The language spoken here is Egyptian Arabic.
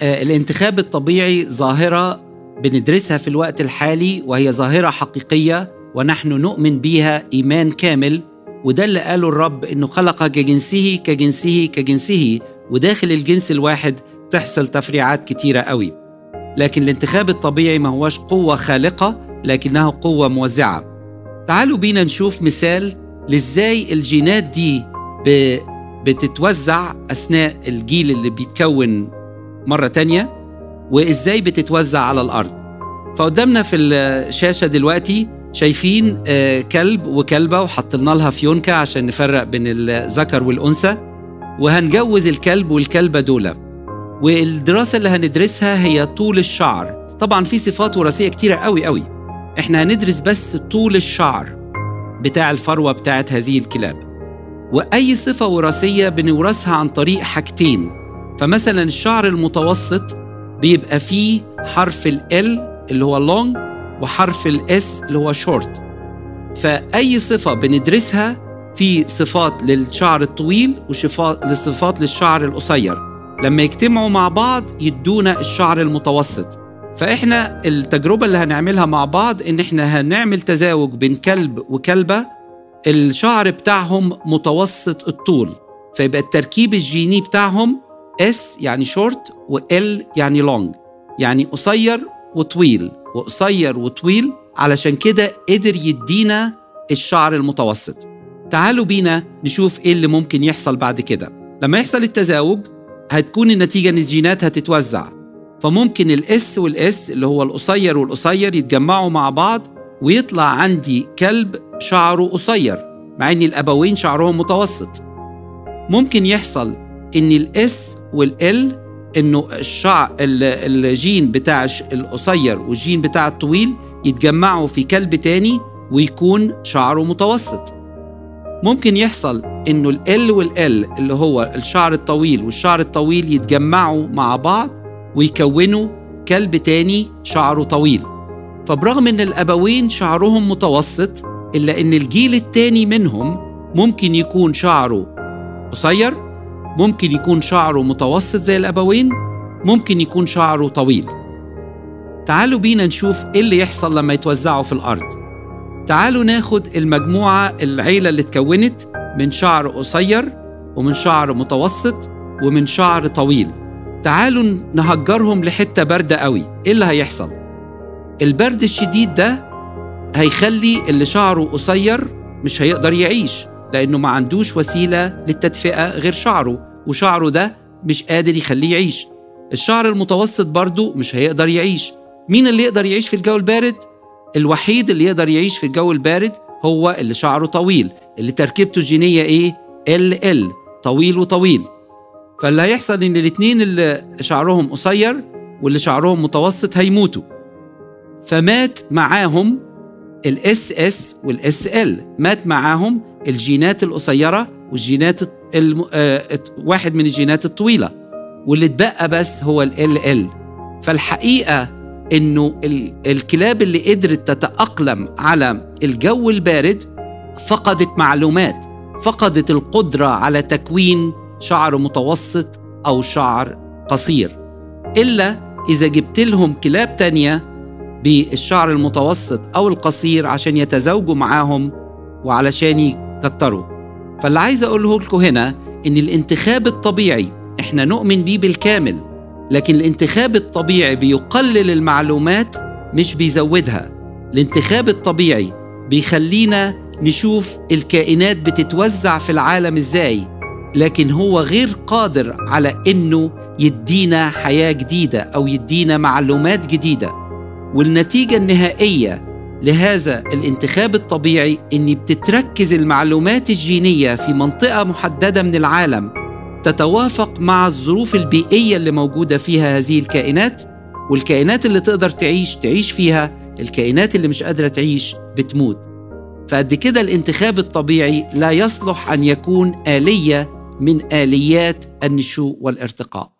آه، الانتخاب الطبيعي ظاهرة بندرسها في الوقت الحالي وهي ظاهرة حقيقية ونحن نؤمن بها إيمان كامل وده اللي قاله الرب إنه خلق كجنسه كجنسه كجنسه وداخل الجنس الواحد تحصل تفريعات كتيرة قوي لكن الانتخاب الطبيعي ما هوش قوة خالقة لكنها قوة موزعة تعالوا بينا نشوف مثال لازاي الجينات دي بتتوزع أثناء الجيل اللي بيتكون مرة تانية وإزاي بتتوزع على الأرض فقدامنا في الشاشة دلوقتي شايفين آه، كلب وكلبة وحطلنا لها فيونكة عشان نفرق بين الذكر والأنثى وهنجوز الكلب والكلبة دول والدراسة اللي هندرسها هي طول الشعر طبعا في صفات وراثية كتيرة قوي قوي احنا هندرس بس طول الشعر بتاع الفروة بتاعت هذه الكلاب وأي صفة وراثية بنورثها عن طريق حاجتين فمثلا الشعر المتوسط بيبقى فيه حرف ال L اللي هو long وحرف ال S اللي هو short فأي صفة بندرسها في صفات للشعر الطويل وصفات للشعر القصير لما يجتمعوا مع بعض يدونا الشعر المتوسط فإحنا التجربة اللي هنعملها مع بعض إن إحنا هنعمل تزاوج بين كلب وكلبة الشعر بتاعهم متوسط الطول فيبقى التركيب الجيني بتاعهم S يعني شورت و L يعني لونج يعني قصير وطويل وقصير وطويل علشان كده قدر يدينا الشعر المتوسط تعالوا بينا نشوف ايه اللي ممكن يحصل بعد كده لما يحصل التزاوج هتكون النتيجة ان الجينات هتتوزع فممكن الاس والاس اللي هو القصير والقصير يتجمعوا مع بعض ويطلع عندي كلب شعره قصير مع ان الابوين شعرهم متوسط ممكن يحصل ان الاس والال انه الشعر الجين بتاع القصير والجين بتاع الطويل يتجمعوا في كلب تاني ويكون شعره متوسط ممكن يحصل انه ال والال اللي هو الشعر الطويل والشعر الطويل يتجمعوا مع بعض ويكونوا كلب تاني شعره طويل فبرغم ان الابوين شعرهم متوسط الا ان الجيل التاني منهم ممكن يكون شعره قصير ممكن يكون شعره متوسط زي الابوين ممكن يكون شعره طويل تعالوا بينا نشوف ايه اللي يحصل لما يتوزعوا في الارض تعالوا ناخد المجموعة العيلة اللي اتكونت من شعر قصير ومن شعر متوسط ومن شعر طويل تعالوا نهجرهم لحتة باردة قوي ايه اللي هيحصل البرد الشديد ده هيخلي اللي شعره قصير مش هيقدر يعيش لأنه ما عندوش وسيلة للتدفئة غير شعره وشعره ده مش قادر يخليه يعيش الشعر المتوسط برضه مش هيقدر يعيش مين اللي يقدر يعيش في الجو البارد؟ الوحيد اللي يقدر يعيش في الجو البارد هو اللي شعره طويل اللي تركيبته الجينية إيه؟ ال ال طويل وطويل فاللي هيحصل إن الاتنين اللي شعرهم قصير واللي شعرهم متوسط هيموتوا فمات معاهم الاس اس والاس ال مات معاهم الجينات القصيره والجينات الم... آه... واحد من الجينات الطويله واللي اتبقى بس هو ال ال فالحقيقه انه الكلاب اللي قدرت تتاقلم على الجو البارد فقدت معلومات فقدت القدره على تكوين شعر متوسط او شعر قصير الا اذا جبت لهم كلاب تانيه بالشعر المتوسط او القصير عشان يتزاوجوا معاهم وعلشان يكتروا فاللي عايز اقوله لكم هنا ان الانتخاب الطبيعي احنا نؤمن بيه بالكامل لكن الانتخاب الطبيعي بيقلل المعلومات مش بيزودها الانتخاب الطبيعي بيخلينا نشوف الكائنات بتتوزع في العالم ازاي لكن هو غير قادر على انه يدينا حياه جديده او يدينا معلومات جديده والنتيجه النهائيه لهذا الانتخاب الطبيعي ان بتتركز المعلومات الجينيه في منطقه محدده من العالم تتوافق مع الظروف البيئية اللي موجودة فيها هذه الكائنات والكائنات اللي تقدر تعيش تعيش فيها الكائنات اللي مش قادرة تعيش بتموت فقد كده الانتخاب الطبيعي لا يصلح أن يكون آلية من آليات النشوء والارتقاء